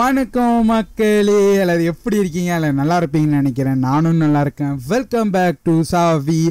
வணக்கம் மக்களே அல்லது எப்படி இருக்கீங்க அல்ல நல்லா இருப்பீங்கன்னு நினைக்கிறேன் நானும் நல்லா இருக்கேன் வெல்கம் பேக் டு சாவி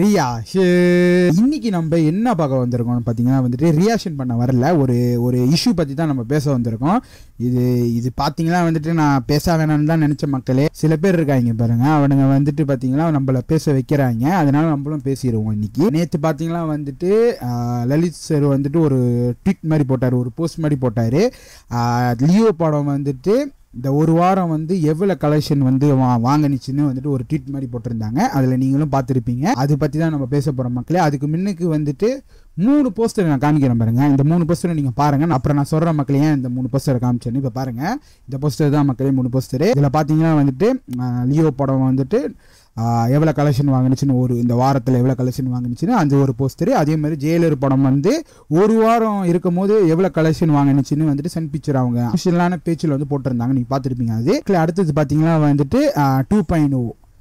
ரியாஷன் இன்னைக்கு நம்ம என்ன பார்க்க வந்திருக்கோம்னு பார்த்தீங்கன்னா வந்துட்டு ரியாக்ஷன் பண்ண வரல ஒரு ஒரு இஷ்யூ பற்றி தான் நம்ம பேச வந்திருக்கோம் இது இது பார்த்தீங்கன்னா வந்துட்டு நான் பேச வேணாம்னு தான் நினச்ச மக்களே சில பேர் இருக்காங்க பாருங்க அவனுங்க வந்துட்டு பார்த்தீங்கன்னா நம்மள பேச வைக்கிறாங்க அதனால நம்மளும் பேசிடுவோம் இன்னைக்கு நேற்று பார்த்தீங்கன்னா வந்துட்டு ஆஹ், லலித் சார் வந்துட்டு ஒரு ட்வீட் மாதிரி போட்டார் ஒரு போஸ்ட் மாதிரி போட்டார் லியோ படம் வந்துட்டு இந்த ஒரு வாரம் வந்து எவ்வளோ கலெக்ஷன் வந்து வா வாங்கினுச்சுன்னு வந்துட்டு ஒரு ட்வீட் மாதிரி போட்டிருந்தாங்க அதில் நீங்களும் பார்த்துருப்பீங்க அது பற்றி தான் நம்ம பேச போகிறோம் மக்களே அதுக்கு முன்னுக்கு வந்துட்டு மூணு போஸ்டர் நான் காமிக்கிறேன் பாருங்க இந்த மூணு போஸ்டரை நீங்கள் பாருங்க அப்புறம் நான் சொல்கிற மக்களே ஏன் இந்த மூணு போஸ்டரை காமிச்சேன்னு இப்போ பாருங்க இந்த போஸ்டர் தான் மக்களே மூணு போஸ்டர் இதில் பார்த்தீங்கன்னா வந்துட்டு ஆஹ், லியோ படம் வந்துட்டு எவ்வளோ கலெக்ஷன் வாங்கினுச்சுன்னு ஒரு இந்த வாரத்தில் எவ்வளோ கலெக்ஷன் வாங்கினுச்சுன்னு அந்த ஒரு போஸ்டர் அதே மாதிரி ஜெயிலர் படம் வந்து ஒரு வாரம் இருக்கும் போது எவ்வளோ கலெக்ஷன் வாங்கினுச்சுன்னு வந்துட்டு சன் பிக்சர் அவங்க அஃபிஷியலான பேச்சில் வந்து போட்டிருந்தாங்க நீங்கள் பார்த்துருப்பீங்க அது இதுல அடுத்தது பார்த்தீங்கன்னா வந்துட்டு டூ பாயிண்ட் ஓ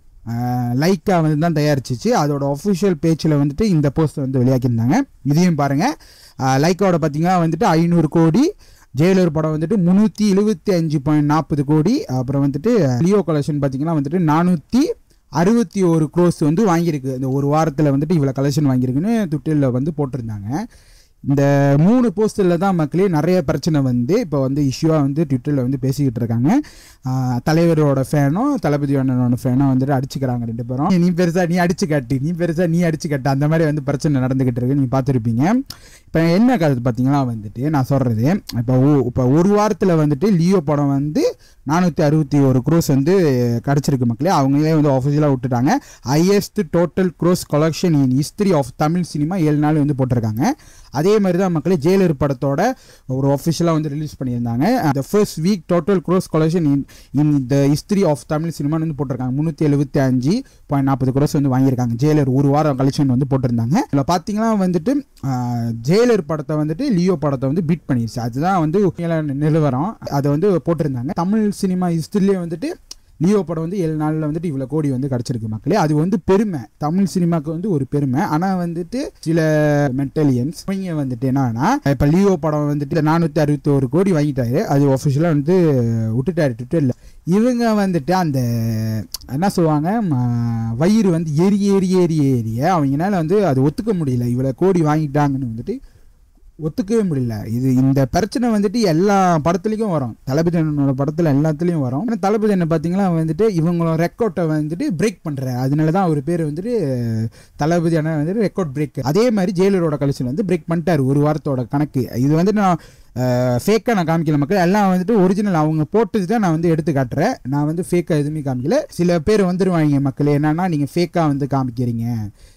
லைக்கா வந்து தான் தயாரிச்சிச்சு அதோட ஒஃபிஷியல் பேஜில் வந்துட்டு இந்த போஸ்ட் வந்து வெளியாக்கியிருந்தாங்க இதையும் பாருங்கள் லைக்காவோட பார்த்தீங்கன்னா வந்துட்டு ஐநூறு கோடி ஜெயிலர் படம் வந்துட்டு முந்நூற்றி எழுபத்தி அஞ்சு பாயிண்ட் நாற்பது கோடி அப்புறம் வந்துட்டு லியோ கலெக்ஷன் பார்த்தீங்கன்னா வந்துட்டு நானூற்றி அறுபத்தி ஒரு க்ரோஸ் வந்து வாங்கியிருக்கு இந்த ஒரு வாரத்தில் வந்துட்டு இவ்வளோ கலெக்ஷன் வாங்கியிருக்குன்னு ட்விட்டரில் வந்து போட்டிருந்தாங்க இந்த மூணு போஸ்டரில் தான் மக்களே நிறைய பிரச்சனை வந்து இப்போ வந்து இஷ்யூவாக வந்து ட்விட்டரில் வந்து பேசிக்கிட்டு இருக்காங்க ஆஹ் தலைவரோட ஃபேனும் தளபதி அண்ணனோட ஃபேனும் வந்துட்டு அடிச்சுக்கிறாங்க ரெண்டு பேரும் நீ பெருசா நீ அடிச்சு காட்டு நீ பெருசா நீ அடிச்சு காட்டு அந்த மாதிரி வந்து பிரச்சனை நடந்துகிட்டு இருக்கு நீ பார்த்துருப்பீங்க இப்போ என்ன கருத்து பார்த்தீங்கன்னா வந்துட்டு நான் சொல்கிறது இப்போ இப்போ ஒரு வாரத்தில் வந்துட்டு லியோ படம் வந்து நானூற்றி அறுபத்தி ஒரு க்ரோஸ் வந்து கிடச்சிருக்கு மக்களே அவங்களே வந்து ஆஃபீஷியலாக விட்டுட்டாங்க highest total gross collection in history of Tamil cinema ஏழு நாள் வந்து போட்டிருக்காங்க அதே மாதிரி தான் மக்களே ஜெயிலர் படத்தோட ஒரு ஆஃபிஷியலாக வந்து ரிலீஸ் பண்ணியிருந்தாங்க அந்த first week total gross collection in in the history of Tamil சினிமான்னு வந்து போட்டிருக்காங்க முந்நூற்றி எழுபத்தி அஞ்சு பாயிண்ட் நாற்பது க்ரோஸ் வந்து வாங்கியிருக்காங்க ஜெயிலர் ஒரு வாரம் கலெக்ஷன் வந்து போட்டிருந்தாங்க இதில் பார்த்தீங்கன்னா வந்துட்டு ஆஹ், ஜெயிலர் படத்தை வந்துட்டு லியோ படத்தை வந்து பீட் பண்ணிடுச்சு அதுதான் வந்து உண்மையில நிலவரம் அதை வந்து போட்டிருந்தாங்க தமிழ் சினிமா ஹிஸ்ட்ரிலேயே வந்துட்டு லியோ படம் வந்து ஏழு நாளில் வந்துட்டு இவ்வளோ கோடி வந்து கிடச்சிருக்கு மக்களே அது வந்து பெருமை தமிழ் சினிமாவுக்கு வந்து ஒரு பெருமை ஆனால் வந்துட்டு சில மென்டலியன்ஸ் இவங்க வந்துட்டு என்னன்னா இப்போ லியோ படம் வந்துட்டு நானூற்றி அறுபத்தி ஒரு கோடி வாங்கிட்டாரு அது ஒஃபிஷியலாக வந்து விட்டுட்டாரு ட்விட்டரில் இவங்க வந்துட்டு அந்த என்ன சொல்லுவாங்க ம, வயிறு வந்து எரி எரி எரி எரிய அவங்கனால வந்து அது ஒத்துக்க முடியல இவ்வளோ கோடி வாங்கிட்டாங்கன்னு வந்துட்டு ஒத்துக்கவே முடியல இது இந்த பிரச்சனை வந்துட்டு எல்லா படத்துலையும் வரும் தளபதி அண்ணனோட படத்தில் எல்லாத்துலேயும் வரும் ஆனால் தளபதி என்ன பார்த்தீங்கன்னா வந்துட்டு இவங்களோட ரெக்கார்டை வந்துட்டு பிரேக் பண்ணுற அதனால தான் அவர் பேர் வந்துட்டு தளபதி அண்ணன் வந்துட்டு ரெக்கார்ட் பிரேக் அதே மாதிரி ஜெயிலரோட கலெக்ஷன் வந்து பிரேக் பண்ணிட்டார் ஒரு வாரத்தோட கணக்கு இது வந்துட்டு நான் ஃபேக்காக நான் காமிக்கல மக்கள் எல்லாம் வந்துட்டு ஒரிஜினல் அவங்க போட்டது தான் நான் வந்து எடுத்து காட்டுறேன் நான் வந்து ஃபேக்காக எதுவுமே காமிக்கல சில பேர் வந்துருவாங்க மக்களே என்னன்னா நீங்கள் ஃபேக்காக வந்து காமிக்கிறீங்க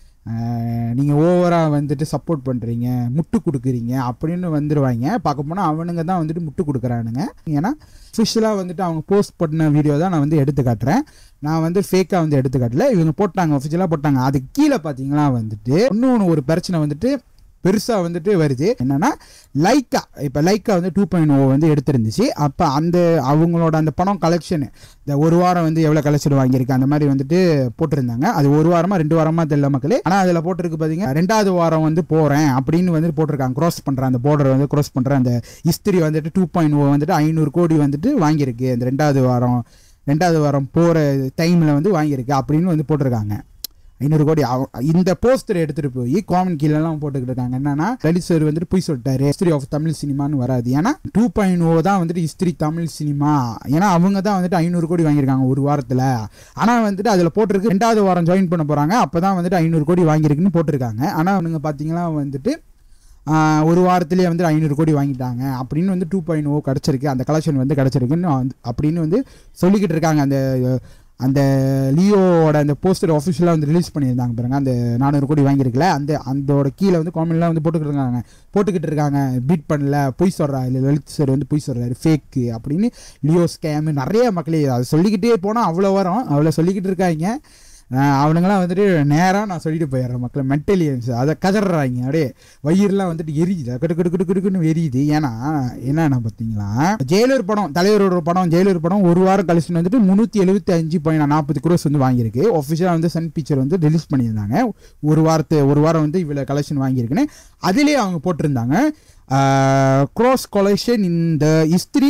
நீங்கள் ஓவராக வந்துட்டு சப்போர்ட் பண்ணுறீங்க முட்டு கொடுக்குறீங்க அப்படின்னு வந்துடுவாங்க பார்க்க போனால் அவனுங்க தான் வந்துட்டு முட்டு கொடுக்குறானுங்க ஏன்னா ஃபிஷியலாக வந்துட்டு அவங்க போஸ்ட் பண்ண வீடியோ தான் நான் வந்து எடுத்து காட்டுறேன் நான் வந்து ஃபேக்காக வந்து எடுத்து காட்டல இவங்க போட்டாங்க ஒஃபிஷியலாக போட்டாங்க அதுக்கு கீழே பார்த்தீங்கன்னா வந்துட்டு இன்னொன்று ஒரு பிரச்சனை வந்துட்டு பெருசாக வந்துட்டு வருது என்னன்னா லைக்கா இப்போ லைக்கா வந்து டூ பாயிண்ட் ஓ வந்து எடுத்திருந்துச்சு அப்போ அந்த அவங்களோட அந்த பணம் கலெக்ஷனு இந்த ஒரு வாரம் வந்து எவ்வளோ கலெக்ஷன் வாங்கியிருக்கு அந்த மாதிரி வந்துட்டு போட்டிருந்தாங்க அது ஒரு வாரமா ரெண்டு வாரமா தெரியல மக்களே ஆனால் அதில் போட்டிருக்கு பார்த்தீங்க ரெண்டாவது வாரம் வந்து போகிறேன் அப்படின்னு வந்து போட்டிருக்காங்க க்ராஸ் பண்ணுறேன் அந்த border வந்து க்ராஸ் பண்ணுறேன் அந்த ஹிஸ்திரி வந்துட்டு டூ பாயிண்ட் ஓ வந்துட்டு ஐநூறு கோடி வந்துட்டு வாங்கியிருக்கு அந்த ரெண்டாவது வாரம் ரெண்டாவது வாரம் போகிற டைமில் வந்து வாங்கியிருக்கு அப்படின்னு வந்து போட்டிருக்காங்க ஐநூறு கோடி அவ- இந்த போஸ்டர் எடுத்துட்டு போய் காமன் கீழெல்லாம் போட்டுக்கிட்டு இருக்காங்க என்னன்னா லலித் சார் வந்துட்டு போய் சொல்லிட்டாரு ஹிஸ்டரி ஆஃப் தமிழ் சினிமான்னு வராது ஏன்னா டூ பாயிண்ட் ஓ தான் வந்துட்டு ஹிஸ்டரி தமிழ் சினிமா ஏன்னா அவங்க தான் வந்துட்டு ஐநூறு கோடி வாங்கியிருக்காங்க ஒரு வாரத்தில் ஆனால் வந்துட்டு அதில் போட்டிருக்கு ரெண்டாவது வாரம் ஜாயின் பண்ண போகிறாங்க அப்போ தான் வந்துட்டு ஐநூறு கோடி வாங்கியிருக்குன்னு போட்டிருக்காங்க ஆனால் அவனுங்க பார்த்தீங்கன்னா வந்துட்டு ஆஹ், ஒரு வாரத்திலேயே வந்து ஐநூறு கோடி வாங்கிட்டாங்க அப்படின்னு வந்து டூ பாயிண்ட் ஓ கிடச்சிருக்கு அந்த கலெக்ஷன் வந்து கிடச்சிருக்குன்னு வந்து- அப்படின்னு வந்து சொல்லிக்கிட்டு இருக்காங்க அந்த அந்த லியோவோட அந்த போஸ்டர் ஆஃபிஷியலாக வந்து ரிலீஸ் பண்ணியிருந்தாங்க பாருங்க அந்த நானூறு கோடி வாங்கியிருக்கல அந்த அதோட கீழே வந்து காமெண்ட்லாம் வந்து போட்டுக்கிட்டு இருக்காங்க போட்டுக்கிட்டு இருக்காங்க பீட் பண்ணல பொய் சொல்கிறா இல்லை லலித் சார் வந்து பொய் சொல்கிறாரு ஃபேக்கு அப்படின்னு லியோ ஸ்கேமு நிறைய மக்களே அதை சொல்லிக்கிட்டே போனால் அவ்வளோ வரும் அவ்வளோ சொல்லிக்கிட்டு இருக்காங்க ஆஹ் அவனுங்களாம் வந்துட்டு நேராக நான் சொல்லிட்டு போயிடுறேன் மக்களை மென்டலியன்ஸ் அதை கதறாங்க அப்படியே வயிறுலாம் வந்துட்டு எரியுது கடு கடு கடு கடுக்குன்னு எரியுது ஏன்னா என்னன்னா பார்த்தீங்களா ஜெயிலர் படம் தலைவரோட படம் ஜெயிலர் படம் ஒரு வாரம் கலெக்ஷன் வந்துட்டு முந்நூற்றி எழுபத்தி அஞ்சு பாயிண்ட் நாற்பது குரோஸ் வந்து வாங்கியிருக்கு ஒஃபிஷியலாக வந்து சன் பிக்சர் வந்து ரிலீஸ் பண்ணியிருந்தாங்க ஒரு வாரத்து ஒரு வாரம் வந்து இவ்வளோ கலெக்ஷன் வாங்கியிருக்குன்னு அதிலே அவங்க போட்டிருந்தாங்க க்ரோஸ் கொலெக்ஷன் இந்த ஹிஸ்ட்ரி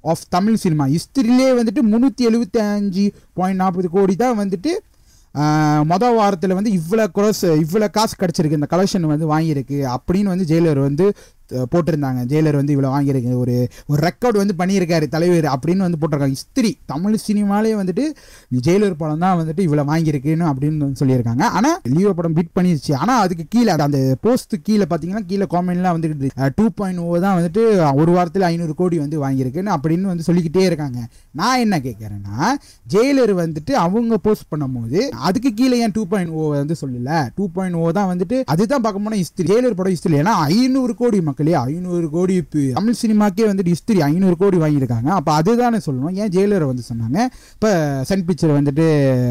ஆஃப் தமிழ் சினிமா ஹிஸ்டரியிலே வந்துட்டு முந்நூற்றி எழுபத்தி அஞ்சு பாயிண்ட் நாற்பது கோடி தான் வந்துட்டு ஆஹ், மொதல் வாரத்தில் வந்து இவ்வளோ க்ரோஸ் இவ்வளோ காசு கிடச்சிருக்கு இந்த கலெக்ஷன் வந்து வாங்கியிருக்கு அப்படின்னு வந்து ஜெயிலர் வந்து அஹ், போட்டிருந்தாங்க ஜெயிலர் வந்து இவ்வளோ வாங்கியிருக்கு ஒரு ஒரு ரெக்கார்ட் வந்து பண்ணியிருக்காரு தலைவர் அப்படின்னு வந்து போட்டிருக்காங்க ஹிஸ்திரி தமிழ் சினிமாலே வந்துட்டு ஜெயிலர் படம் தான் வந்துட்டு இவ்வளோ வாங்கியிருக்குன்னு அப்படின்னு வந்து சொல்லியிருக்காங்க ஆனால் லியோ படம் பிட் பண்ணிருச்சு ஆனால் அதுக்கு கீழே அந்த போஸ்ட் கீழே பார்த்தீங்கன்னா கீழே காமெண்ட்லாம் வந்துட்டு டூ பாயிண்ட் ஓ தான் வந்துட்டு ஒரு வாரத்தில் ஐநூறு கோடி வந்து வாங்கியிருக்குன்னு அப்படின்னு வந்து சொல்லிக்கிட்டே இருக்காங்க நான் என்ன கேட்குறேன்னா ஜெயிலர் வந்துட்டு அவங்க போஸ்ட் பண்ணும்போது அதுக்கு கீழே ஏன் டூ பாயிண்ட் ஓ வந்து சொல்லல டூ பாயிண்ட் ஓ தான் வந்துட்டு அதுதான் பார்க்க போனால் ஹிஸ்திரி ஜெயிலர் படம் ஹிஸ்திரி ஏன்னா ஐநூறு கோடி மக்களே ஐநூறு கோடி இப்போ தமிழ் சினிமாக்கே வந்துட்டு ஹிஸ்திரி ஐநூறு கோடி வாங்கியிருக்காங்க அப்போ அதுதானே சொல்லணும் ஏன் ஜெயிலரை வந்து சொன்னாங்க இப்போ சன் பிக்சர் வந்துட்டு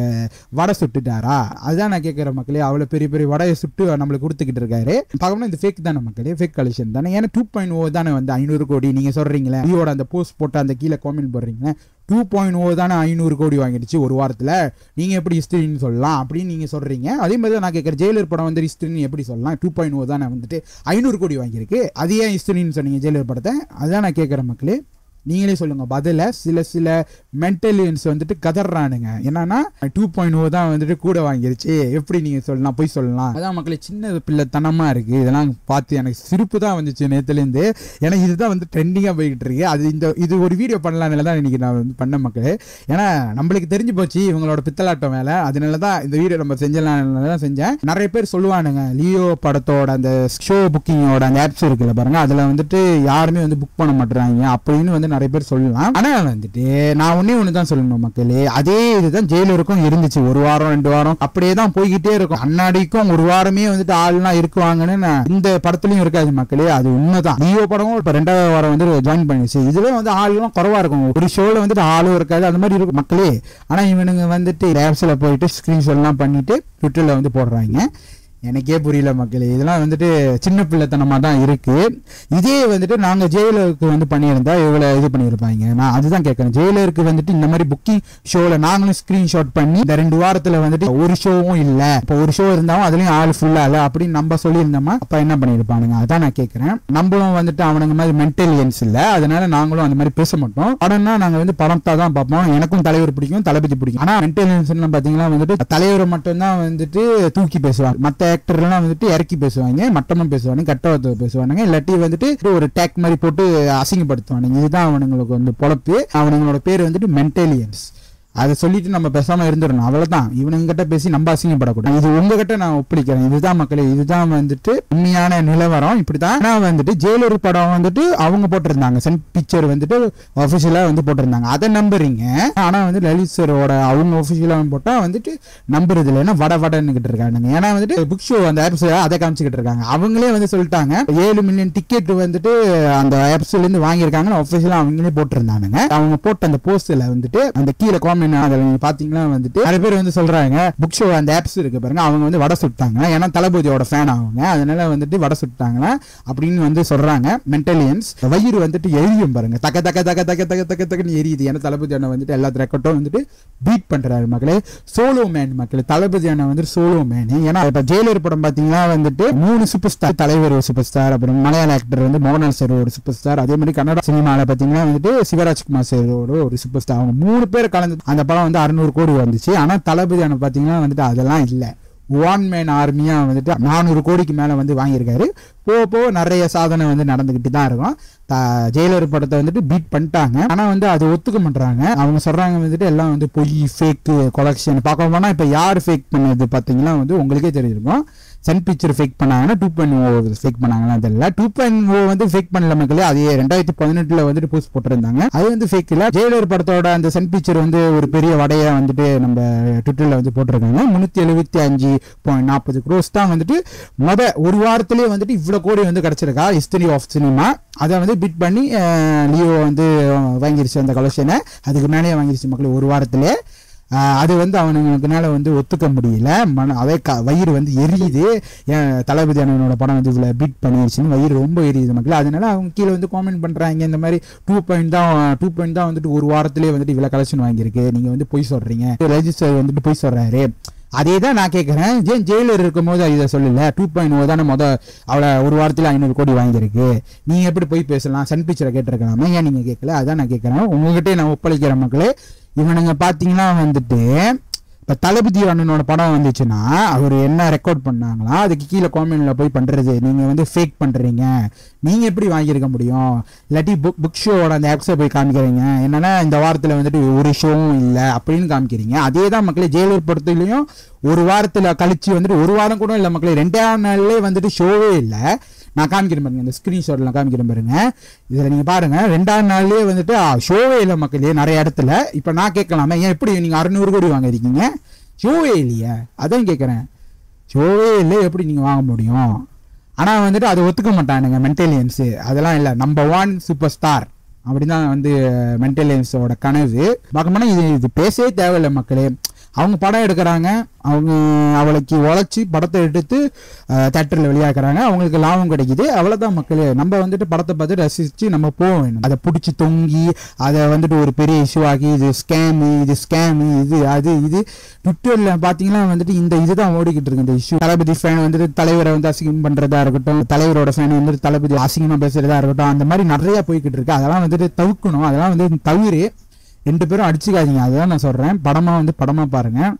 வடை சுட்டுட்டாரா அதுதான் நான் கேட்குற மக்களே அவ்வளோ பெரிய பெரிய வடையை சுட்டு நம்மளுக்கு கொடுத்துக்கிட்டு இருக்காரு பார்க்கணும் இந்த ஃபேக் தானே மக்களே ஃபேக் கலெக்ஷன் தானே ஏன்னா டூ பாயிண்ட் ஓ தானே வந்து ஐநூறு கோடி நீங்கள் சொல்கிறீங்களே லியோட அந்த போஸ்ட் போட்டு அந்த கீழே காமெண்ட் போடுறீங்களே டூ பாயிண்ட் ஓ தானே ஐநூறு கோடி வாங்கிடுச்சு ஒரு வாரத்தில் நீங்கள் எப்படி ஹிஸ்டரின்னு சொல்லலாம் அப்படின்னு நீங்கள் சொல்கிறீங்க அதே மாதிரி தான் நான் கேட்குறேன் ஜெயிலர் படம் வந்து ஹிஸ்டரின்னு எப்படி சொல்லலாம் டூ பாயிண்ட் ஓ தானே வந்துட்டு ஐநூறு கோடி வாங்கியிருக்கு அது ஏன் ஹிஸ்டரின்னு சொன்னீங்க ஜெயிலர் படத்தை அதுதான் நான் கேட்குறேன் மக்களே நீங்களே சொல்லுங்க பதில சில சில மென்டலியன்ஸ் வந்துட்டு கதறானுங்க என்னன்னா டூ பாயிண்ட் ஓ தான் வந்துட்டு கூட வாங்கிருச்சு எப்படி நீங்க சொல்லலாம் போய் சொல்லலாம் அதான் மக்களே சின்ன பிள்ளைத்தனமா இருக்கு இதெல்லாம் பார்த்து எனக்கு சிரிப்பு தான் வந்துச்சு நேத்துலேருந்து ஏன்னா இதுதான் வந்து ட்ரெண்டிங்காக போய்கிட்டு இருக்கு அது இந்த இது ஒரு வீடியோ பண்ணலாம்னால தான் இன்னைக்கு நான் வந்து பண்ண மக்களே ஏன்னா நம்மளுக்கு தெரிஞ்சு போச்சு இவங்களோட பித்தலாட்டம் வேலை அதனால தான் இந்த வீடியோ நம்ம செஞ்சலாம் தான் செஞ்சேன் நிறைய பேர் சொல்லுவானுங்க லியோ படத்தோட அந்த ஷோ புக்கிங்கோட அந்த ஆப்ஸ் இருக்குல்ல பாருங்க அதுல வந்துட்டு யாருமே வந்து புக் பண்ண மாட்டாங்க அப்படின்னு வந்து நிறைய பேர் சொல்லலாம் ஆனா வந்துட்டு நான் ஒண்ணே ஒன்று தான் சொல்லணும் மக்களே அதே இதுதான் ஜெயிலருக்கும் இருந்துச்சு ஒரு வாரம் ரெண்டு வாரம் அப்படியே தான் போய்கிட்டே இருக்கும் அன்னாடிக்கும் ஒரு வாரமே வந்துட்டு ஆள்லாம் இருக்குவாங்கன்னு நான் இந்த படத்துலயும் இருக்காது மக்களே அது உண்மைதான் லியோ படமும் இப்ப ரெண்டாவது வாரம் வந்து ஜாயின் பண்ணிச்சு இதுல வந்து ஆளுலாம் குறவா இருக்கும் ஒரு ஷோல வந்துட்டு ஆளும் இருக்காது அந்த மாதிரி இருக்கும் மக்களே ஆனா இவனுங்க வந்துட்டு ஆப்ஸ்ல போயிட்டு ஸ்கிரீன்ஷாட்லாம் பண்ணிட்டு ட்விட்டர்ல வந்து போடுறாங்க எனக்கே புரியல மக்களே இதெல்லாம் வந்துட்டு சின்ன பிள்ளைத்தனமா தான் இருக்கு இதே வந்துட்டு நாங்க ஜெயிலருக்கு வந்து பண்ணியிருந்தா இவ்வளவு இது பண்ணியிருப்பாங்க நான் அதுதான் கேட்கறேன் ஜெயிலருக்கு வந்துட்டு இந்த மாதிரி புக்கிங் ஷோல நாங்களும் ஸ்கிரீன்ஷாட் பண்ணி இந்த ரெண்டு வாரத்துல வந்துட்டு ஒரு ஷோவும் இல்ல இப்போ ஒரு ஷோ இருந்தாலும் அதுலயும் ஆள் ஃபுல்லா இல்ல அப்படின்னு நம்ம சொல்லியிருந்தோமா அப்ப என்ன பண்ணியிருப்பானுங்க அதான் நான் கேட்கறேன் நம்மளும் வந்துட்டு அவனுங்க மாதிரி மென்டலியன்ஸ் இல்ல அதனால நாங்களும் அந்த மாதிரி பேச மாட்டோம் படம்னா நாங்க வந்து படத்தை தான் பார்ப்போம் எனக்கும் தலைவர் பிடிக்கும் தளபதி பிடிக்கும் ஆனா மென்டலியன்ஸ் பாத்தீங்கன்னா வந்துட்டு தலைவரை மட்டும்தான் வந்துட்டு தூக்கி பேசுவாங்க மத்த ஆக்டர்லாம் வந்துட்டு இறக்கி பேசுவாங்க மட்டமா பேசுவாங்க கட்டவத்தை பேசுவானுங்க இல்லாட்டி வந்துட்டு ஒரு டேக் மாதிரி போட்டு அசிங்கப்படுத்துவானுங்க இதுதான் அவனுங்களுக்கு வந்து பொழப்பு அவனுங்களோட பேர் வந்துட்டு மென்டலியன்ஸ் அதை சொல்லிட்டு நம்ம பேசாம இருந்துடணும் அவ்வளவுதான் இவனுங்கிட்ட பேசி நம்ம அசிங்கப்படக்கூடாது இது உங்ககிட்ட நான் ஒப்படைக்கிறேன் இதுதான் மக்களே இதுதான் வந்துட்டு உண்மையான நிலவரம் இப்படிதான் ஆனா வந்துட்டு ஜெயிலர் படம் வந்துட்டு அவங்க போட்டிருந்தாங்க சன் பிக்சர் வந்துட்டு ஒபிஷியலா வந்து போட்டிருந்தாங்க அதை நம்புறீங்க ஆனா வந்து லலித் சரோட அவங்க ஒபிஷியலா போட்டா வந்துட்டு நம்புறது இல்லை ஏன்னா வட வடன்னுகிட்டு இருக்காங்க ஏன்னா வந்துட்டு புக் ஷோ அந்த ஆப்ஸ் அதை காமிச்சுக்கிட்டு இருக்காங்க அவங்களே வந்து சொல்லிட்டாங்க ஏழு மில்லியன் டிக்கெட் வந்துட்டு அந்த ஆப்ஸ்ல இருந்து வாங்கியிருக்காங்க ஒபிஷியலா அவங்களே போட்டிருந்தாங்க அவங்க போட்ட அந்த போஸ்ட்ல வந்துட்டு அந்த கீழே காமெண்ட் அதில் நீங்க பாத்தீங்கன்னா வந்துட்டு நிறைய பேர் வந்து சொல்றாங்க புக் ஷோ அந்த ஆப்ஸ் இருக்கு பாருங்க அவங்க வந்து வடை சுட்டாங்க ஏன்னா தளபதியோட ஃபேன் அவங்க அதனால வந்துட்டு வடை சுட்டாங்களா அப்படின்னு வந்து சொல்றாங்க மென்டலியன்ஸ் வயிறு வந்துட்டு எரியும் பாருங்க தக்க தக்க தக்க தக்க தக்க தக்க தக்கன்னு எரியுது ஏன்னா தளபதி அண்ணன் வந்துட்டு எல்லா ரெக்கார்டும் வந்துட்டு பீட் பண்றாரு மக்களே சோலோ மேன் மக்களே தளபதி அண்ணன் வந்துட்டு சோலோ மேன் ஏன்னா இப்ப ஜெயிலர் படம் பாத்தீங்கன்னா வந்துட்டு மூணு சூப்பர் ஸ்டார் தலைவர் ஒரு சூப்பர் ஸ்டார் அப்புறம் மலையாள ஆக்டர் வந்து மோகன்லால் சார் ஒரு சூப்பர் ஸ்டார் அதே மாதிரி கன்னட சினிமால பாத்தீங்கன்னா வந்துட்டு சிவராஜ்குமார் சாரோட ஒரு சூப்பர் ஸ்டார் அவங்க மூணு பேர் கலந்து அந்த படம் வந்து அறுநூறு கோடி வந்துச்சு ஆனா தளபதி அண்ணன் பாத்தீங்கன்னா வந்துட்டு அதெல்லாம் இல்ல ஒன் மேன் ஆர்மியா வந்துட்டு நானூறு கோடிக்கு மேல வந்து வாங்கியிருக்காரு போக போக நிறைய சாதனை வந்து நடந்துகிட்டு தான் இருக்கும் த- ஜெயிலர் படத்தை வந்துட்டு பீட் பண்ணிட்டாங்க ஆனா வந்து அது ஒத்துக்க மாட்டாங்க அவங்க சொல்றாங்க வந்துட்டு எல்லாம் வந்து பொய் ஃபேக் கொலெக்ஷன் பார்க்க போனா இப்ப யார் ஃபேக் பண்ணது பாத்தீங்கன்னா வந்து உங்களுக்கே தெரிஞ்சிருக்கும் சன் பிக்சர் ஃபேக் பண்ணாங்கன்னா டூ பாயிண்ட் ஓ ஃபேக் பண்ணாங்களா தெரியல டூ பாயிண்ட் ஓ வந்து ஃபேக் பண்ணல மக்களே அது ரெண்டாயிரத்தி பதினெட்டுல வந்துட்டு போஸ்ட் போட்டிருந்தாங்க அது வந்து ஃபேக் இல்ல ஜெயிலர் படத்தோட அந்த சன் பிக்சர் வந்து ஒரு பெரிய வடைய வந்துட்டு நம்ம ட்விட்டர்ல வந்து போட்டிருக்காங்க முன்னூத்தி எழுபத்தி அஞ்சு பாயிண்ட் நாற்பது க்ரோஸ் தான் வந்துட்டு முத ஒரு வாரத்திலேயே வந்துட்டு இவ்வளவு கோடி வந்து கிடைச்சிருக்கா ஹிஸ்டரி ஆஃப் சினிமா அதை வந்து பிட் பண்ணி அஹ், லியோ வந்து வாங்கிருச்சு அந்த கலெக்ஷனை அதுக்கு மேலேயே வாங்கிருச்சு மக்களே ஒரு வாரத்திலே ஆஹ் அது வந்து அவனுங்கனால வந்து ஒத்துக்க முடியல மன அவே க வயிறு வந்து எரியுது ஏன் தளபதி அண்ணனோட படம் வந்து இவ்வளோ பீட் பண்ணிருச்சுன்னு வயிறு ரொம்ப எரியுது மக்கள் அதனால அவங்க கீழே வந்து காமெண்ட் பண்றாங்க இந்த மாதிரி டூ பாயிண்ட் தான் டூ பாயிண்ட் தான் வந்துட்டு ஒரு வாரத்திலே வந்துட்டு இவ்வளோ கலெக்ஷன் வாங்கியிருக்கு நீங்க வந்து பொய் சொல்றீங்க ரஜிஸ்டர் வந்துட்டு பொய் சொல்றாரு அதே தான் நான் கேட்குறேன் ஏன் ஜெயிலர் இருக்கும்போது இதை சொல்லல டூ பாயிண்ட் ஓ தானே மொதல் அவளை ஒரு வாரத்தில் ஐநூறு கோடி வாங்கியிருக்கு நீங்கள் எப்படி போய் பேசலாம் சன் பிக்சரை கேட்டிருக்கலாமா ஏன் நீங்கள் கேட்கல அதான் நான் கேட்குறேன் உங்ககிட்டே நான் ஒப்படைக்கிற மக்களே இவனுங்க பார்த்தீங்கன்னா வந்துட்டு இப்போ தளபதி அண்ணனோட படம் வந்துச்சுன்னா அவர் என்ன ரெக்கார்ட் பண்ணாங்களா அதுக்கு கீழே காமெண்ட்ல போய் பண்ணுறது நீங்கள் வந்து ஃபேக் பண்ணுறீங்க நீங்கள் எப்படி வாங்கியிருக்க முடியும் இல்லாட்டி புக் புக் ஷோவோட அந்த ஆப்ஸை போய் காமிக்கிறீங்க என்னன்னா இந்த வாரத்தில் வந்துட்டு ஒரு ஷோவும் இல்லை அப்படின்னு காமிக்கிறீங்க அதே தான் மக்களே ஜெயிலர் படத்துலையும் ஒரு வாரத்தில் கழிச்சு வந்துட்டு ஒரு வாரம் கூட இல்லை மக்களே ரெண்டாவது நாள்லேயே வந்துட்டு ஷோவே இல்லை நான் காமிக்கிறேன் பாருங்க இந்த ஸ்க்ரீன்ஷாட்ல காமிக்கிறேன் பாருங்க இதில் நீங்கள் பாருங்க ரெண்டாவது நாள்லேயே வந்துட்டு ஷோவே இல்லை மக்களே நிறைய இடத்துல இப்போ நான் கேட்கலாமே ஏன் எப்படி நீங்கள் அறுநூறு கோடி வாங்கிருக்கீங்க ஷோவே இல்லையே அதான் கேட்குறேன் ஷோவே இல்லை எப்படி நீங்கள் வாங்க முடியும் ஆனால் வந்துட்டு அதை ஒத்துக்க மாட்டானுங்க மென்டலியன்ஸு அதெல்லாம் இல்லை நம்பர் ஒன் சூப்பர் ஸ்டார் அப்படிதான் வந்து மென்டலியன்ஸோட கனவு பார்க்க போனால் இது இது பேசவே தேவையில்லை மக்களே அவங்க படம் எடுக்கிறாங்க அவங்க அவளுக்கு உழைச்சி படத்தை எடுத்து தேட்டரில் வெளியாக்குறாங்க அவங்களுக்கு லாபம் கிடைக்குது அவ்வளோதான் மக்களே நம்ம வந்துட்டு படத்தை பார்த்து ரசித்து நம்ம போக வேணும் அதை பிடிச்சி தொங்கி அதை வந்துட்டு ஒரு பெரிய இஷ்யூ ஆகி இது ஸ்கேமு இது ஸ்கேமு இது அது இது ட்விட்டரில் பார்த்தீங்கன்னா வந்துட்டு இந்த இதுதான் ஓடிக்கிட்டு இருக்கு இந்த இஷ்யூ தளபதி ஃபேன் வந்துட்டு தலைவரை வந்து அசிங்கம் பண்ணுறதா இருக்கட்டும் தலைவரோட ஃபேன் வந்துட்டு தளபதி அசிங்கமாக பேசுறதா இருக்கட்டும் அந்த மாதிரி நிறைய போய்கிட்டு இருக்கு அதெல்லாம் வந்துட்டு தவிர்க்கணும் அதெல்லாம் வந்து தவிர ரெண்டு பேரும் அடிச்சுக்காதீங்க அதுதான் நான் சொல்கிறேன் படமாக வந்து படமாக பாருங்கள்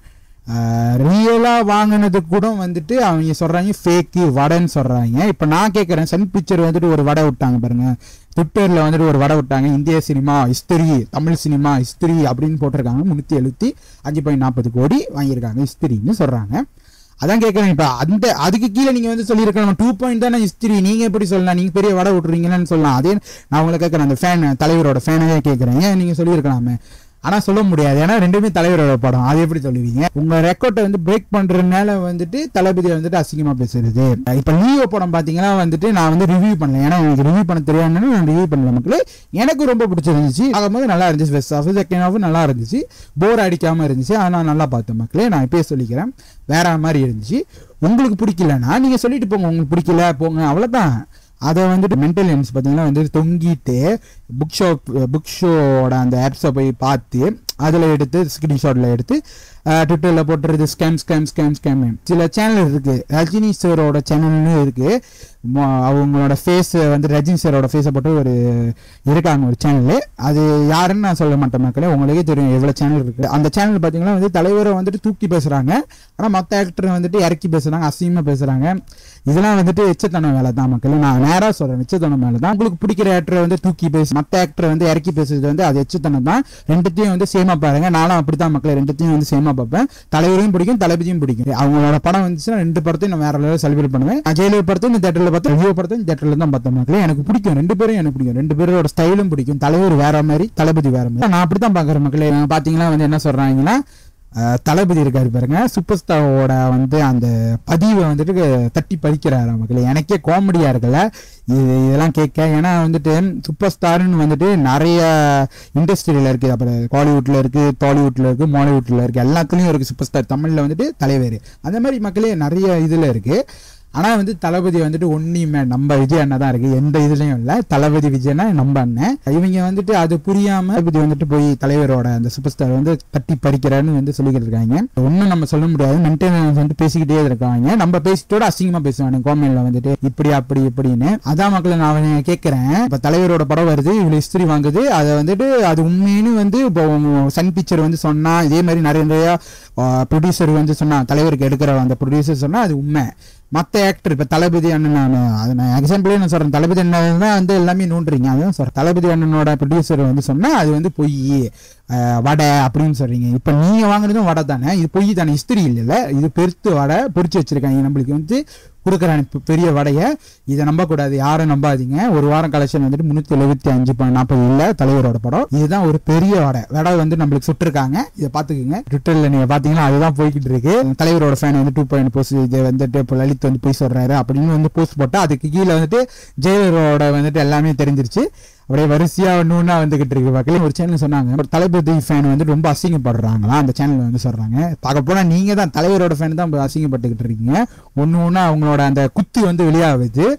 ரியலாக வாங்கினது கூட வந்துட்டு அவங்க சொல்கிறாங்க ஃபேக்கு வடைன்னு சொல்கிறாங்க இப்போ நான் கேட்குறேன் சன் பிக்சர் வந்துட்டு ஒரு வடை விட்டாங்க பாருங்க ட்விட்டரில் வந்துட்டு ஒரு வடை விட்டாங்க இந்திய cinema history Tamil cinema history அப்படின்னு போட்டிருக்காங்க முந்நூற்றி எழுபத்தி அஞ்சு பாயிண்ட் நாற்பது கோடி வாங்கியிருக்காங்க ஹிஸ்திரின்னு சொல்கிறாங்க அதான் கேட்குறேன் இப்போ அந்த அதுக்கு கீழே நீங்கள் வந்து சொல்லியிருக்கலாம் டூ பாயிண்ட் தானே ஹிஸ்திரி நீங்கள் எப்படி சொல்லலாம் நீங்கள் பெரிய வடை விட்றீங்கன்னு சொல்லலாம் அதே நான் உங்களை கேட்குறேன் அந்த ஃபேன் தலைவரோட ஃபேனவே கேட்குறேன் ஏன் நீங்கள் சொல்லியிருக்கலாமே ஆனால் சொல்ல முடியாது ஏன்னா ரெண்டுமே தலைவரோட படம் அது எப்படி சொல்லுவீங்க உங்க ரெக்கார்டை வந்து பிரேக் பண்றதுனால வந்துட்டு தளபதியை வந்துட்டு அசிங்கமா பேசுறது இப்போ லியோ படம் பார்த்தீங்கன்னா வந்துட்டு நான் வந்து ரிவ்யூ பண்ணல ஏன்னா எனக்கு ரிவ்யூ பண்ண தெரியாதுன்னு நான் ரிவ்யூ பண்ணல மக்களே எனக்கு ரொம்ப பிடிச்சிருந்துச்சு ஆகும்போது நல்லா இருந்துச்சு ஃபர்ஸ்ட் ஹாஃப் செகண்ட் ஹாஃப் நல்லா இருந்துச்சு போர் அடிக்காம இருந்துச்சு அதை நான் நல்லா பார்த்தேன் மக்களே நான் இப்பயே சொல்லிக்கிறேன் வேற மாதிரி இருந்துச்சு உங்களுக்கு பிடிக்கலன்னா நீங்க சொல்லிட்டு போங்க உங்களுக்கு பிடிக்கல போங்க அவ்வளவுதான் அதை வந்துட்டு மென்டல் ஹெல்ஸ் பார்த்தீங்கன்னா வந்து தொங்கிட்டு புக் ஷோ புக் ஷோவோட அந்த ஆப்ஸை போய் பார்த்து அதில் எடுத்து ஸ்க்ரீன்ஷாட்டில் எடுத்து ட்விட்டரில் போட்டுறது ஸ்கேம் ஸ்கேம் ஸ்கேம் ஸ்கேம் சில சேனல் இருக்குது ரஜினி சாரோட சேனல்னு இருக்குது அவங்களோட ஃபேஸ் வந்து ரஜினி சாரோட ஃபேஸை போட்டு ஒரு இருக்காங்க ஒரு சேனல் அது யாருன்னு நான் சொல்ல மாட்டேன் மக்களே உங்களுக்கே தெரியும் எவ்வளோ சேனல் இருக்குது அந்த சேனல் பார்த்தீங்கன்னா வந்து தலைவரை வந்துட்டு தூக்கி பேசுகிறாங்க ஆனால் மற்ற ஆக்டர் வந்துட்டு இறக்கி பேசுகிறாங்க அசிங்கமாக பேசுகிறாங்க இதெல்லாம் வந்துட்டு எச்சத்தனம் வேலை தான் மக்களே நான் நேராக சொல்கிறேன் எச்சத்தனம் வேலை தான் உங்களுக்கு பிடிக்கிற ஆக்டரை வந்து தூக்கி பேசு மற்ற ஆக்டரை வந்து இறக்கி பேசுறது வந்து அது எச்சத்தனம் தான் ரெண்டுத்தையும் வந்து சேமா பாருங்க நானும் அப்படித்தான் மக்களே ரெண்டுத்தையும் வந்து சேமா பார்ப்பேன் தலைவரையும் பிடிக்கும் தளபதியும் பிடிக்கும் அவங்களோட படம் வந்துச்சுன்னா ரெண்டு படத்தையும் நான் வேற லெவலில் செலிப்ரேட் பண்ணுவேன் நான் ஜெயிலர் படத்தையும் இந்த தேட்டரில் பார்த்தேன் ரிவ்யூ படத்தையும் தேட்டரில் தான் பார்த்தேன் மக்களே எனக்கு பிடிக்கும் ரெண்டு பேரும் எனக்கு பிடிக்கும் ரெண்டு பேரோட ஸ்டைலும் பிடிக்கும் தலைவர் வேற மாதிரி தளபதி வேற மாதிரி நான் அப்படித்தான் பார்க்குறேன் மக்களே பார்த்தீங்கன்னா வந்து என்ன சொல்றாங்கன்னா அஹ், தளபதி இருக்காரு பாருங்க சூப்பர் ஸ்டாரோட வந்து அந்த பதிவை வந்துட்டு தட்டி பறிக்கிறாரு மக்களே எனக்கே காமெடியா இருக்குல்ல இது இதெல்லாம் கேட்க ஏன்னா வந்துட்டு சூப்பர் ஸ்டார்னு வந்துட்டு நிறைய இண்டஸ்ட்ரியில இருக்கு அப்புறம் காலிவுட்ல இருக்கு டாலிவுட்ல இருக்கு மாலிவுட்ல இருக்கு எல்லாத்துலயும் இருக்கு சூப்பர் ஸ்டார் தமிழ்ல வந்துட்டு தலைவர் அந்த மாதிரி மக்களே நிறைய இதுல இருக்கு ஆனா வந்து தளபதி வந்துட்டு ஒன்னியுமே நம்ம விஜய் அண்ணா தான் இருக்கு எந்த இதுலயும் இல்ல தளபதி விஜய்னா நம்ம அண்ணன் இவங்க வந்துட்டு அது புரியாம தளபதி வந்துட்டு போய் தலைவரோட அந்த சூப்பர் ஸ்டார் வந்து தட்டி பறிக்கிறான்னு வந்து சொல்லிக்கிட்டு இருக்காங்க ஒன்னும் நம்ம சொல்ல முடியாது மெயின்டெனன்ஸ் வந்து பேசிக்கிட்டே இருக்காங்க நம்ம பேசிட்டோட அசிங்கமா பேசுவாங்க கோமெண்ட்ல வந்துட்டு இப்படி அப்படி இப்படின்னு அதான் மக்களை நான் அவனை கேட்கிறேன் இப்ப தலைவரோட படம் வருது இவ்வளவு ஹிஸ்டரி வாங்குது அதை வந்துட்டு அது உண்மைன்னு வந்து இப்போ சன் பிக்சர் வந்து சொன்னா இதே மாதிரி நிறைய நிறைய ப்ரொடியூசர் வந்து சொன்னா தலைவருக்கு எடுக்கிற அந்த ப்ரொடியூசர் சொன்னா அது உண்மை மற்ற ஆக்டர் இப்போ தளபதி அண்ணன் நான் அது நான் எக்ஸாம்பிளே நான் சொல்கிறேன் தளபதி அண்ணன் தான் வந்து எல்லாமே நோண்டுறீங்க அதுதான் சொல்கிறேன் தளபதி அண்ணனோட ப்ரொடியூசர் வந்து சொன்னால் அது வந்து பொய் அஹ், வடை அப்படின்னு சொல்கிறீங்க இப்போ நீங்கள் வாங்குனதும் வடை தானே இது பொய் தானே ஹிஸ்திரி இல்லைல்ல இது பெருத்து வடை பொரிச்சு வச்சிருக்காங்க நம்மளுக்கு வந்து கொடுக்குறாங்க பெ- பெரிய வடையை இதை நம்பக்கூடாது யாரும் நம்பாதீங்க ஒரு வாரம் கலெக்ஷன் வந்துட்டு முந்நூற்றி எழுபத்தி அஞ்சு நாற்பது இல்லை தலைவரோட படம் இதுதான் ஒரு பெரிய வடை வடை வந்து நம்மளுக்கு சுட்டிருக்காங்க இதை பார்த்துக்குங்க ட்விட்டரில் நீங்கள் பார்த்தீங்கன்னா அதுதான் போய்கிட்டு இருக்கு தலைவரோட ஃபேன் வந்து டூ பாயிண்ட் போஸ்ட் இது வந்துட்டு இப்போ லலித் வந்து போய் சொல்றாரு அப்படின்னு வந்து போஸ்ட் போட்டா அதுக்கு கீழே வந்துட்டு ஜெயலரோட வந்துட்டு எல்லாமே தெரிஞ்சிருச்சு அப்படியே வரிசையா ஒன்று ஒன்றா வந்துகிட்டு இருக்கு மக்களே ஒரு சேனல் சொன்னாங்க ஒரு தளபதி ஃபேன் வந்து ரொம்ப அசிங்கப்படுறாங்களா அந்த சேனல் வந்து சொல்றாங்க பார்க்க போனா நீங்க தான் தலைவரோட ஃபேன் தான் அசிங்கப்பட்டுக்கிட்டு இருக்கீங்க ஒன்று ஒன்றா அவங்களோட அந்த குத்து வந்து வெளியாகுது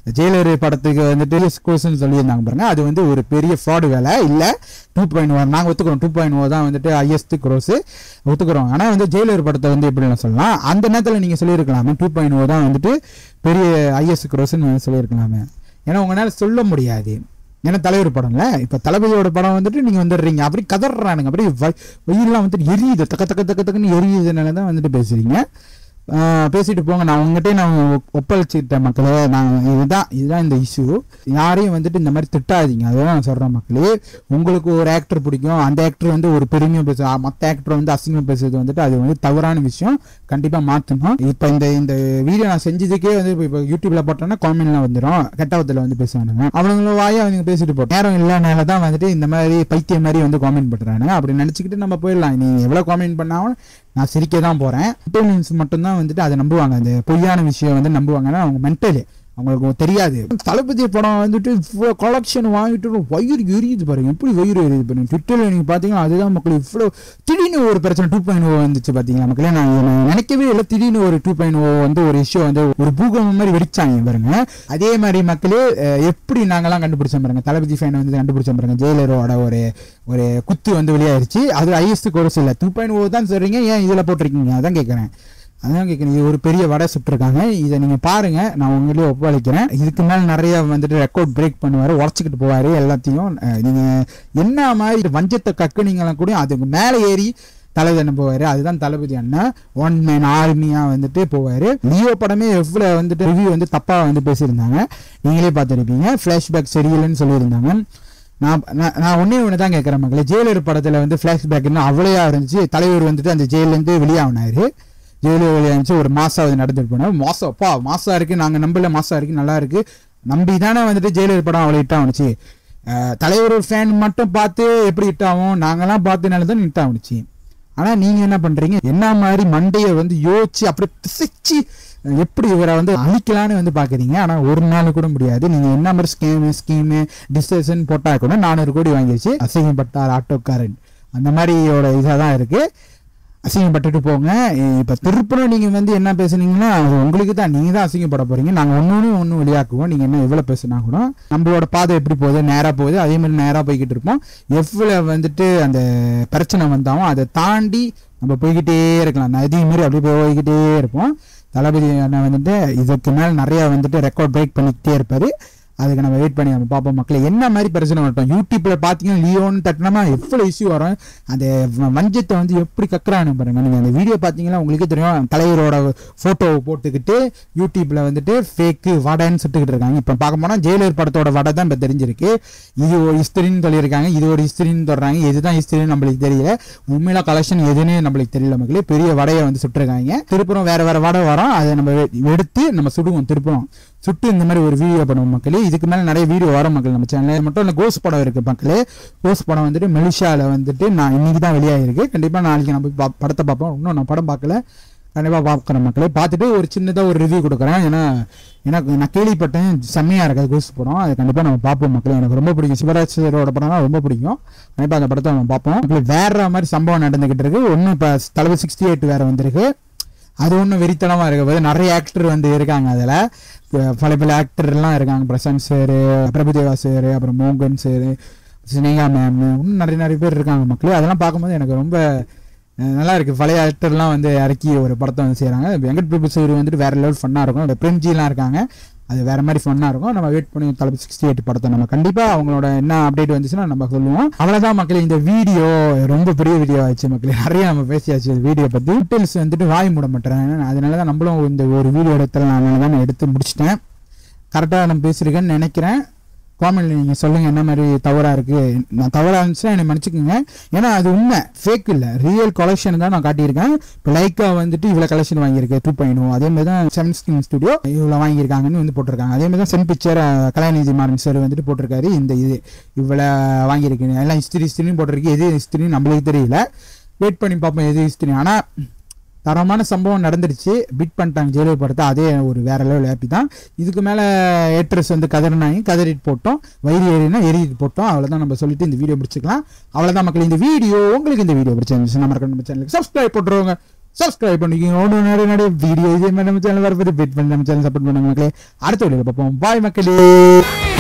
ஜெயிலர் படத்துக்கு வந்துட்டு எக்ஸ்க்ளூசிவ்னு சொல்லியிருந்தாங்க பாருங்க அது வந்து ஒரு பெரிய ஃப்ராடு வேலை இல்லை டூ பாயிண்ட் ஒன் நாங்கள் ஒத்துக்கிறோம் டூ பாயிண்ட் ஓ தான் வந்துட்டு ஹையஸ்ட் க்ரோஸ் ஒத்துக்கிறோம் ஆனால் வந்து ஜெயிலர் படத்தை வந்து எப்படின்னு சொல்லலாம் அந்த நேரத்தில் நீங்கள் சொல்லியிருக்கலாமே டூ பாயிண்ட் ஓ தான் வந்துட்டு பெரிய ஹையஸ்ட் க்ரோஸ்ன்னு சொல்லியிருக்கலாமே ஏன்னா உங்களால் சொல்ல முடியாது ஏன்னா தலைவர் படம்ல இப்போ தளபதியோட படம் வந்துட்டு நீங்கள் வந்துடுறீங்க அப்படி கதறானுங்க அப்படி வெயிலாம் வந்துட்டு எரியுது தக்க தக்க தக்க தக்கன்னு எரியுதுனால தான் வந்துட்டு பேசுறீங்க ஆஹ் பேசிட்டு போங்க நான் உங்ககிட்டே நான் ஒ- ஒப்படைச்சிட்டேன் மக்களே நான் இதுதான் இதுதான் இந்த இஷ்யூ யாரையும் வந்துட்டு இந்த மாதிரி திட்டாதீங்க அதுதான் நான் சொல்கிறேன் மக்களே உங்களுக்கு ஒரு ஆக்டர் பிடிக்கும் அந்த ஆக்டர் வந்து ஒரு பெருமையாக பேச மற்ற ஆக்டர் வந்து அசிங்கம் பேசுறது வந்துட்டு அது வந்து தவறான விஷயம் கண்டிப்பாக மாற்றணும் இப்போ இந்த இந்த வீடியோ நான் செஞ்சதுக்கே வந்து இப்போ இப்போ யூடியூப்ல போட்டோன்னா காமெண்ட்லாம் வந்துடும் கெட்டவத்தில் வந்து பேசுவானுங்க அவனுங்கள வாயா அவங்க பேசிட்டு போட்டோம் நேரம் இல்லைனால தான் வந்துட்டு இந்த மாதிரி பைத்தியம் மாதிரி வந்து காமெண்ட் பண்ணுறானுங்க அப்படி நினச்சிக்கிட்டு நம்ம போயிடலாம் நீ எவ்வளோ காமெண்ட் பண்ணாலும் நான் சிரிக்க தான் போகிறேன் ஒப்பீனியன்ஸ் மட்டும்தான் வந்துட்டு அதை நம்புவாங்க அந்த பொய்யான விஷயம் வந்து நம்புவாங்கன்னா அவங்க மென்டலி அவங்களுக்கு தெரியாது தளபதி படம் வந்துட்டு இவ்வளோ கலெக்ஷன் வாங்கிட்டு வயிறு எரியுது பாருங்க எப்படி வயிறு எரியுது பாருங்க ட்விட்டரில் நீங்கள் பார்த்தீங்கன்னா அதுதான் மக்கள் இவ்வளோ திடீர்னு ஒரு பிரச்சனை டூ பாயிண்ட் ஓ வந்துச்சு பார்த்தீங்களா மக்களே நான் நான் நினைக்கவே இல்லை திடீர்னு ஒரு டூ பாயிண்ட் ஓ வந்து ஒரு இஷ்யூ வந்து ஒரு பூகம்பம் மாதிரி வெடிச்சாங்க பாருங்க அதே மாதிரி மக்களே அஹ், எப்படி நாங்கெல்லாம் கண்டுபிடிச்சோம் பாருங்க தளபதி ஃபேன் வந்து கண்டுபிடிச்சோம் பாருங்க ஜெயிலரோட ஒரு ஒரு குத்து வந்து வெளியாயிருச்சு அது ஐஎஸ்டி கோர்ஸ் இல்லை டூ பாயிண்ட் ஓ தான் சொல்றீங்க ஏன் இதில் போட்டிருக்கீங்க அதான் கேட்குறேன் அதான் கேட்குறேன் இது ஒரு பெரிய வடை சுட்டிருக்காங்க இதை நீங்கள் பாருங்க நான் உங்களே ஒப்படைக்கிறேன் இதுக்கு மேலே நிறைய வந்துட்டு ரெக்கார்ட் பிரேக் பண்ணுவார் உடச்சிக்கிட்டு போவார் எல்லாத்தையும் அஹ், நீங்க என்ன மாதிரி வஞ்சத்தை கக்குனீங்களாம் கூட அதுக்கு மேலே ஏறி தளபதி அண்ணன் போவார் அதுதான் தளபதி அண்ணன் ஒன் மேன் ஆர்மியா வந்துட்டு போவார் லியோ படமே எவ்வளோ வந்துட்டு ரிவ்யூ வந்து தப்பாக வந்து பேசியிருந்தாங்க நீங்களே பார்த்துருப்பீங்க ஃப்ளாஷ்பேக் சரியில்லைன்னு சொல்லியிருந்தாங்க நான் நான் நான் ஒன்றே ஒன்று தான் கேட்குறேன் மக்களே ஜெயிலர் படத்தில் வந்து ஃப்ளாஷ்பேக்னு அவ்வளோயா இருந்துச்சு தலைவர் வந்துட்டு அந்த ஜெயிலேருந்து வெளியாகினாரு ஜெயிலர் வெளியாகிச்சு ஒரு மாதம் அது நடந்துட்டு போனோம் மாதம் அப்பா மாதம் இருக்குது நாங்கள் நம்பல மாதம் இருக்குது நல்லா இருக்குது நம்பி தானே வந்துட்டு ஜெயிலர் படம் அவ்வளோ ஹிட் ஆகுனுச்சு அஹ் தலைவர் ஃபேன் மட்டும் பார்த்து எப்படி ஹிட் ஆகும் நாங்களாம் பார்த்தனால தான் ஹிட் ஆகுனுச்சு ஆனால் நீங்கள் என்ன பண்ணுறீங்க என்ன மாதிரி மண்டையை வந்து யோசிச்சு அப்படியே பிசைச்சு அஹ் எப்படி இவரை வந்து அழிக்கலான்னு வந்து பார்க்குறீங்க ஆனால் ஒரு நாள் கூட முடியாது நீங்கள் என்ன மாதிரி ஸ்கீமு ஸ்கீமு டிஸ்டேஷன் போட்டால் கூட நானூறு கோடி வாங்கிடுச்சு அசிங்கப்பட்டார் ஆட்டோக்காரன் அந்த மாதிரியோட இதாக தான் இருக்குது அசிங்கப்பட்டுட்டு போங்க இப்போ திருப்பரம் நீங்கள் வந்து என்ன பேசுனீங்கன்னா அது உங்களுக்கு தான் நீங்கள் தான் அசிங்கப்பட போகிறீங்க நாங்கள் ஒன்று ஒன்று ஒன்று வெளியாக்குவோம் நீங்கள் என்ன எவ்வளோ பேசுனா கூட நம்மளோட பாதை எப்படி போகுது நேராக போகுது அதே மாதிரி நேராக போய்கிட்டு இருப்போம் எவ்வளோ வந்துட்டு அந்த பிரச்சனை வந்தாலும் அதை தாண்டி நம்ம போய்கிட்டே இருக்கலாம் நதி மாதிரி அப்படியே போய்கிட்டே இருப்போம் தளபதி அண்ணன் வந்துட்டு இதுக்கு மேல் நிறைய வந்துட்டு ரெக்கார்ட் பிரேக் பண்ணிக்கிட்டே இருப்பாரு அதுக்கு நம்ம வெயிட் பண்ணி நம்ம பார்ப்போம் மக்களை என்ன மாதிரி பிரச்சனை வரட்டும் யூடியூப்ல பார்த்தீங்கன்னா லியோன்னு தட்டினோமா எவ்வளோ இஷ்யூ வரும் அந்த வ- வஞ்சத்தை வந்து எப்படி கக்குறானு பாருங்க நீங்கள் அந்த வீடியோ பார்த்தீங்கன்னா உங்களுக்கே தெரியும் தலைவரோட ஃபோட்டோவை போட்டுக்கிட்டு யூடியூப்ல வந்துட்டு ஃபேக்கு வடைன்னு சுட்டுக்கிட்டு இருக்காங்க இப்போ பார்க்க போனால் ஜெயிலர் படத்தோட வடை தான் இப்போ தெரிஞ்சிருக்கு இது ஒரு ஹிஸ்டரின்னு சொல்லியிருக்காங்க இது ஒரு ஹிஸ்டரின்னு சொல்றாங்க இதுதான் ஹிஸ்டரின்னு நம்மளுக்கு தெரியல உண்மையில கலெக்ஷன் எதுன்னு நம்மளுக்கு தெரியல மக்களே பெரிய வடையை வந்து சுட்டுருக்காங்க திருப்புறம் வேற வேற வடை வரும் அதை நம்ம வெ- எடுத்து நம்ம சுடுவோம் திருப்புறம் சுட்டு இந்த மாதிரி ஒரு வீடியோ பண்ணுவோம் மக்களே இதுக்கு மேல நிறைய வீடியோ வரும் மக்கள் நம்ம சேனல்ல மட்டும் இல்லை கோஸ் படம் இருக்கு மக்களே கோஸ் படம் வந்துட்டு மெலிஷால வந்துட்டு நான் இன்னைக்கு தான் வெளியாகிருக்கு கண்டிப்பா நாளைக்கு நம்ம பா- படத்தை பார்ப்போம் இன்னும் நான் படம் பார்க்கல கண்டிப்பா பார்க்குறேன் மக்களே பார்த்துட்டு ஒரு சின்னதாக ஒரு ரிவ்யூ கொடுக்குறேன் ஏன்னா எனக்கு நான் கேள்விப்பட்டேன் செம்மையா இருக்காது கோஸ் படம் அது கண்டிப்பா நம்ம பார்ப்போம் மக்களே எனக்கு ரொம்ப பிடிக்கும் சிவராஜ் சாரோட படம்னா ரொம்ப பிடிக்கும் கண்டிப்பா அந்த படத்தை நம்ம பார்ப்போம் மக்களே, வேற மாதிரி சம்பவம் நடந்துகிட்டு இருக்கு ஒன்றும் இப்போ தலைவர் சிக்ஸ்டி எயிட் வேற வந்திருக்கு அது ஒன்றும் வெறித்தனமா இருக்க போது நிறைய ஆக்டர் வந்து இருக்காங்க அதில் பல பல ஆக்டர்லாம் இருக்காங்க பிரசாந்த் சார் பிரபுதேவா சார் அப்புறம் மோகன் சார் சினேகா மேம் இன்னும் நிறைய நிறைய பேர் இருக்காங்க மக்களே அதெல்லாம் பார்க்கும்போது எனக்கு ரொம்ப அஹ், நல்லா இருக்கு பழைய ஆக்டர்லாம் வந்து இறக்கி ஒரு படத்தை வந்து செய்கிறாங்க வெங்கட் பிரபு சார் வந்துட்டு வேற லெவல் ஃபன்னாக இருக்கும் அந்த பிரேம்ஜிலாம் இருக்காங்க அது வேற மாதிரி ஃபன்னாக இருக்கும் நம்ம வெயிட் பண்ணி தளபதி சிக்ஸ்டி எயிட் படத்தை நம்ம கண்டிப்பாக அவங்களோட என்ன அப்டேட் வந்துச்சுன்னா நம்ம சொல்லுவோம் அவ்வளோதான் மக்களே இந்த வீடியோ ரொம்ப பெரிய வீடியோ ஆச்சு மக்களே நிறைய நம்ம பேசியாச்சு வீடியோ பற்றி டீட்டெயில்ஸ் வந்துட்டு வாய் மூட மாட்டேறேன் அதனால தான் நம்மளும் இந்த ஒரு வீடியோ எடுத்துல நான் தான் நான் எடுத்து முடிச்சிட்டேன் கரெக்டாக நான் பேசியிருக்கேன்னு நினைக்கிறேன் காமெண்ட்ல நீங்கள் சொல்லுங்கள் என்ன மாதிரி தவறாக இருக்குது நான் தவறாக இருந்துச்சுன்னா என்னை மன்னிச்சுக்கோங்க ஏன்னா அது உண்மை ஃபேக் இல்லை ரியல் கலெக்ஷன் தான் நான் காட்டியிருக்கேன் இப்போ லைக்கா வந்துட்டு இவ்வளோ கலெக்ஷன் வாங்கியிருக்கு டூ பாயிண்ட் அதே மாதிரி தான் செவன் ஸ்கின் ஸ்டுடியோ இவ்வளோ வாங்கியிருக்காங்கன்னு வந்து போட்டிருக்காங்க அதே மாதிரி தான் Sun picture Kalanithi Maran sir வந்துட்டு போட்டிருக்காரு இந்த இது இவ்வளோ வாங்கியிருக்கு எல்லாம் ஹிஸ்திரி ஹிஸ்திரின்னு போட்டிருக்கு எது ஹிஸ்திரின்னு நம்மளுக்கு தெரியல வெயிட் பண்ணி பார்ப்போம் எது ஹிஸ்திரி ஆனால் தரமான சம்பவம் நடந்துருச்சு பிட் பண்ணிட்டாங்க ஜெயிலர் படத்தை அதே ஒரு வேற லெவல் ஹாப்பி தான் இதுக்கு மேலே ஏட்ரஸ் வந்து கதறினாங்க கதறிட்டு போட்டோம் வயிறு ஏறினா எரிட்டு போட்டோம் அவ்வளோதான் நம்ம சொல்லிட்டு இந்த வீடியோ பிடிச்சிக்கலாம் அவ்வளோதான் மக்கள் இந்த வீடியோ உங்களுக்கு இந்த வீடியோ பிடிச்சிருந்துச்சு நம்ம நம்ம சேனலுக்கு சப்ஸ்கிரைப் போட்டுருவாங்க சப்ஸ்கிரைப் பண்ணிக்கோங்க ஒன்று நிறைய நிறைய வீடியோ இதே மாதிரி நம்ம சேனல் வரப்போது வெயிட் பண்ணி நம்ம சேனல் சப்போர்ட் பண்ணுங்க மக்களே அடுத்த வீடியோ பார்ப்போம் பாய் மக்களே